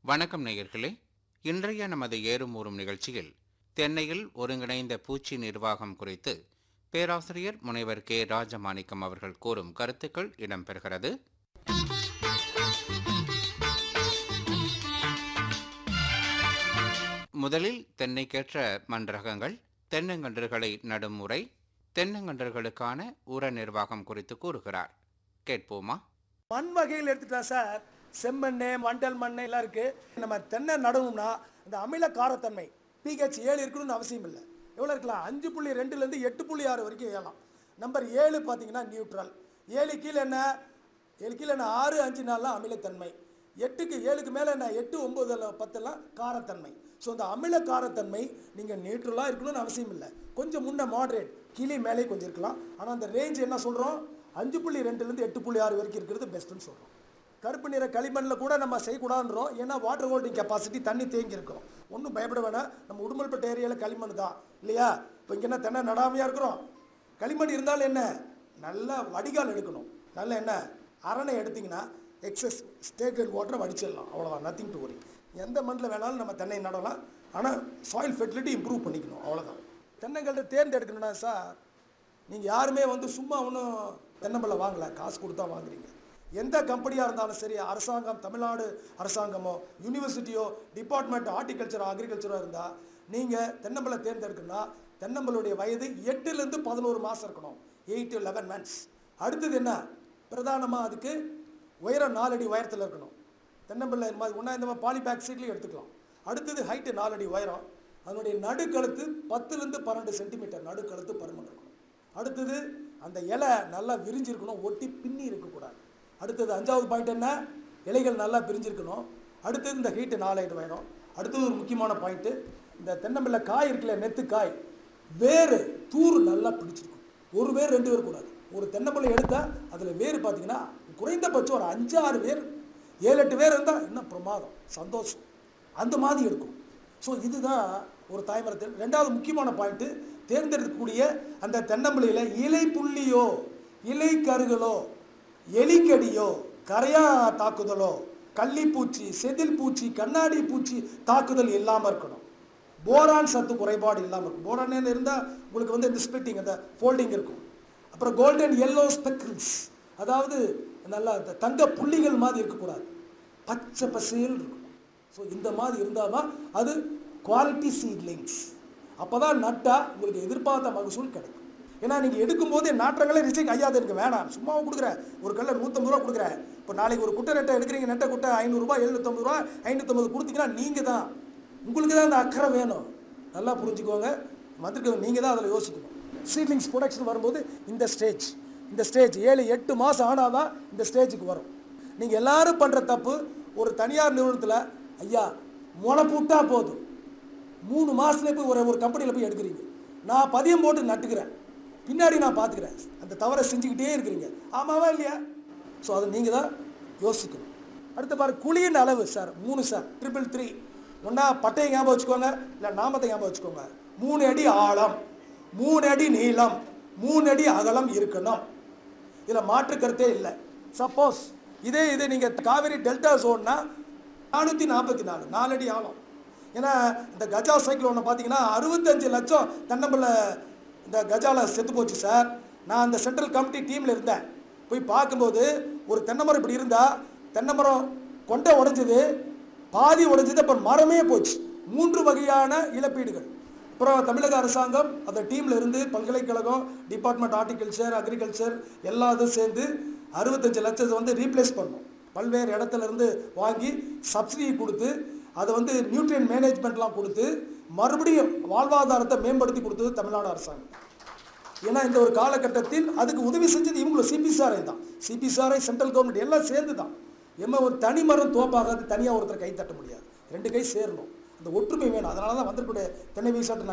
வணக்கம் நேயர்களே இன்றைய நமது ஏறும் ஊறும் நிகழ்ச்சியில் தென்னையில் ஒருங்கிணைந்த பூச்சி நிர்வாகம் குறித்து பேராசிரியர் முனைவர் கே ராஜமாணிக்கம் அவர்கள் கூறும் கருத்துக்கள் இடம்பெறுகிறது முதலில் தென்னைக்கேற்ற மண் ரகங்கள் தென்னங்கன்றுகளை நடும் முறை தென்னங்கன்றுகளுக்கான உர நிர்வாகம் குறித்து கூறுகிறார் கேட்போமா மண் வகையில் எடுத்துட்டா சார் செம்மண் மண்டல் மண் எல்லாம் இருக்கு நம்ம தென்னை நடணும்னா இந்த அமில காரத்தன்மை பிஹெச் ஏழு இருக்கணும்னு அவசியம் இல்லை எவ்வளோ இருக்கலாம் அஞ்சு புள்ளி ரெண்டுலேருந்து எட்டு புள்ளி ஆறு வரைக்கும் ஏறலாம் நம்பர் ஏழு பார்த்தீங்கன்னா நியூட்ரல் ஏழு கீழே என்ன ஏழு கீழே என்ன ஆறு அஞ்சு நாள்லாம் அமிலத்தன்மை எட்டுக்கு ஏழுக்கு மேலே என்ன எட்டு ஒம்பது பத்தெல்லாம் காரத்தன்மை ஸோ இந்த அமில காரத்தன்மை நீங்கள் நியூட்ரலாக இருக்கணும்னு அவசியம் இல்லை கொஞ்சம் முன்ன மாட்ரேட் கீழே மேலே கொஞ்சம் இருக்கலாம் ஆனால் அந்த ரேஞ்ச் என்ன சொல்கிறோம் அஞ்சு புள்ளி ரெண்டுலேருந்து எட்டு புள்ளி ஆறு வரைக்கும் இருக்கிறது பெஸ்ட்டுன்னு சொல்கிறோம் கருப்பு நிற களிமண்ணில் கூட நம்ம செய்யக்கூடாதுன்றோம் ஏன்னா வாட்டர் ஹோல்டிங் கெப்பாசிட்டி தண்ணி தேங்கி இருக்கும் ஒன்றும் பயப்பட வேணாம் நம்ம உடுமல்பேட்டை ஏரியாவில் களிமண் தான் இல்லையா இப்போ இங்கே என்ன தென்னை நடாமையாக இருக்கிறோம் களிமண் இருந்தாலும் என்ன நல்ல வடிகால் எடுக்கணும் நல்ல என்ன அரணை எடுத்திங்கன்னா எக்ஸஸ் ஸ்டேட்டட் வாட்டரை வடிச்சிடலாம் அவ்வளோதான் நத்திங் டு வரி எந்த மண்ணில் வேணாலும் நம்ம தென்னை நடலாம் ஆனால் சாயில் ஃபெர்டிலிட்டி இம்ப்ரூவ் பண்ணிக்கணும் அவ்வளோதான் தென்னங்கள்ட்ட தேர்ந்தெடுக்கணும்னா சார் நீங்கள் யாருமே வந்து சும்மா ஒன்றும் தென்னம்பழம் வாங்கலை காசு கொடுத்தா வாங்குறீங்க எந்த கம்பெனியாக இருந்தாலும் சரி அரசாங்கம் தமிழ்நாடு அரசாங்கமோ யூனிவர்சிட்டியோ டிபார்ட்மெண்ட் ஹார்டிகல்ச்சரோ அக்ரிகல்ச்சரோ இருந்தால் நீங்கள் தென்னம்பழம் தேர்ந்தெடுக்கணும்னா தென்னம்பளுடைய வயது எட்டுலேருந்து பதினோரு மாதம் இருக்கணும் எயிட் டு லெவன் மந்த்ஸ் அடுத்தது என்ன பிரதானமாக அதுக்கு உயரம் நாலடி உயரத்தில் இருக்கணும் தென்னம்பிள்ளை இந்த மாதிரி ஒன்றா இந்த மாதிரி பாலிபேக் சீட்லேயும் எடுத்துக்கலாம் அடுத்தது ஹைட்டு நாலடி உயரம் அதனுடைய நடுக்கழுத்து பத்துலேருந்து பன்னெண்டு சென்டிமீட்டர் நடுக்கழுத்து பருமன் இருக்கணும் அடுத்தது அந்த இலை நல்லா விரிஞ்சிருக்கணும் ஒட்டி பின்னி இருக்கக்கூடாது அடுத்தது அஞ்சாவது பாயிண்ட் என்ன இலைகள் நல்லா பிரிஞ்சிருக்கணும் அடுத்தது இந்த ஹீட்டு நாலாயிரம் உயரம் அடுத்தது ஒரு முக்கியமான பாயிண்ட்டு இந்த தென்னம்பிள்ளை காய் இருக்குல்ல நெத்து காய் வேறு தூர் நல்லா பிடிச்சிருக்கும் ஒரு வேர் ரெண்டு வேர் கூடாது ஒரு தென்னம்பிள்ளை எடுத்தால் அதில் வேர் பார்த்தீங்கன்னா குறைந்தபட்சம் ஒரு அஞ்சாறு வேர் ஏழு எட்டு பேர் இருந்தால் இன்னும் பிரமாதம் சந்தோஷம் அந்த மாதிரி இருக்கும் ஸோ இதுதான் ஒரு தாய்மரத்தில் ரெண்டாவது முக்கியமான பாயிண்ட்டு தேர்ந்தெடுக்கக்கூடிய அந்த தென்னம்பிள்ளையில் இலை புள்ளியோ இலை கருகளோ எலிக்கடியோ கரையா தாக்குதலோ கள்ளிப்பூச்சி செதில் பூச்சி கண்ணாடி பூச்சி தாக்குதல் இல்லாமல் இருக்கணும் போரான் சத்து குறைபாடு இல்லாமல் இருக்கும் போரான் இருந்தால் உங்களுக்கு வந்து இந்த ஸ்பிளிட்டிங் அந்த ஃபோல்டிங் இருக்கும் அப்புறம் கோல்டன் எல்லோ ஸ்பெக்கிள்ஸ் அதாவது நல்லா இந்த தங்க புள்ளிகள் மாதிரி இருக்கக்கூடாது பச்சை பசேல் இருக்கும் ஸோ இந்த மாதிரி இருந்தால் தான் அது குவாலிட்டி சீட்லிங்ஸ் அப்போ தான் நட்டால் உங்களுக்கு எதிர்பார்த்த மகசூல் கிடைக்கும் ஏன்னா நீங்கள் எடுக்கும்போதே நாற்றங்களே ரிஜெக்ட் ஐயா அது எனக்கு வேணாம் சும்மாவும் கொடுக்குறேன் ஒரு கல்ல நூற்றம்பது ரூபா கொடுக்குறேன் இப்போ நாளைக்கு ஒரு குட்டை நெட்டை எடுக்கிறீங்க நெட்டை குட்டை ஐநூறுரூபா எழுநூற்றம்பது ரூபா ஐநூற்றம்பது கொடுத்தீங்கன்னா நீங்கள் தான் உங்களுக்கு தான் அந்த அக்கறை வேணும் நல்லா புரிஞ்சுக்கோங்க வந்திருக்க நீங்கள் தான் அதில் யோசிக்கணும் சீட்லிங்ஸ் ப்ரொடக்ஷன் வரும்போது இந்த ஸ்டேஜ் இந்த ஸ்டேஜ் ஏழு எட்டு மாதம் ஆனால் தான் இந்த ஸ்டேஜுக்கு வரும் நீங்கள் எல்லாரும் பண்ணுற தப்பு ஒரு தனியார் நிறுவனத்தில் ஐயா முளை போட்டா போதும் மூணு மாதத்துல போய் ஒரு ஒரு கம்பெனியில் போய் எடுக்கிறீங்க நான் பதியம் போட்டு நட்டுக்கிறேன் பின்னாடி நான் பார்த்துக்கிறேன் அந்த தவறை செஞ்சுக்கிட்டே இருக்கிறீங்க ஆமாவா இல்லையா ஸோ அதை நீங்கள் தான் யோசிக்கணும் அடுத்து பாரு குழியின் அளவு சார் மூணு சார் ட்ரிபிள் த்ரீ ஒன்றா பட்டையை ஞாபகம் வச்சுக்கோங்க இல்லை நாமத்தை ஞாபகம் வச்சுக்கோங்க மூணு அடி ஆழம் மூணு அடி நீளம் மூணு அடி அகலம் இருக்கணும் இதில் மாற்று கருத்தே இல்லை சப்போஸ் இதே இது நீங்கள் காவிரி டெல்டா ஜோன்னா நானூற்றி நாற்பத்தி நாலு நாலடி ஆழம் ஏன்னா இந்த கஜா சைக்கிள் ஒன்று பார்த்தீங்கன்னா அறுபத்தஞ்சு லட்சம் தென்னம்பிள்ளை இந்த கஜாவில் செத்து போச்சு சார் நான் அந்த சென்ட்ரல் கமிட்டி டீமில் இருந்தேன் போய் பார்க்கும்போது ஒரு தென்னை மரம் இப்படி இருந்தால் தென்னை மரம் கொண்டை உடைஞ்சது பாதி உடைஞ்சது அப்புறம் மரமே போச்சு மூன்று வகையான இழப்பீடுகள் அப்புறம் தமிழக அரசாங்கம் அந்த டீமில் இருந்து பல்கலைக்கழகம் டிபார்ட்மெண்ட் ஹார்டிகல்ச்சர் அக்ரிகல்ச்சர் எல்லா இதுவும் சேர்ந்து அறுபத்தஞ்சு லட்சத்தை வந்து ரீப்ளேஸ் பண்ணோம் பல்வேறு இடத்துல இருந்து வாங்கி சப்சிடி கொடுத்து அதை வந்து நியூட்ரியன் மேனேஜ்மெண்ட்லாம் கொடுத்து மறுபடியும் வாழ்வாதாரத்தை மேம்படுத்தி கொடுத்தது தமிழ்நாடு அரசாங்கம் ஏன்னா இந்த ஒரு காலகட்டத்தில் அதுக்கு உதவி செஞ்சது இவங்களும் சிபிசாரை தான் சிபிசாரை சென்ட்ரல் கவர்மெண்ட் எல்லாம் சேர்ந்து தான் எம்ம ஒரு தனி மரம் தோப்பாகாது தனியாக ஒருத்தர் கை தட்ட முடியாது ரெண்டு கை சேரணும் அந்த ஒற்றுமை வேணும் அதனால தான் வந்திருக்கக்கூடிய தென்னை வீசாட்டு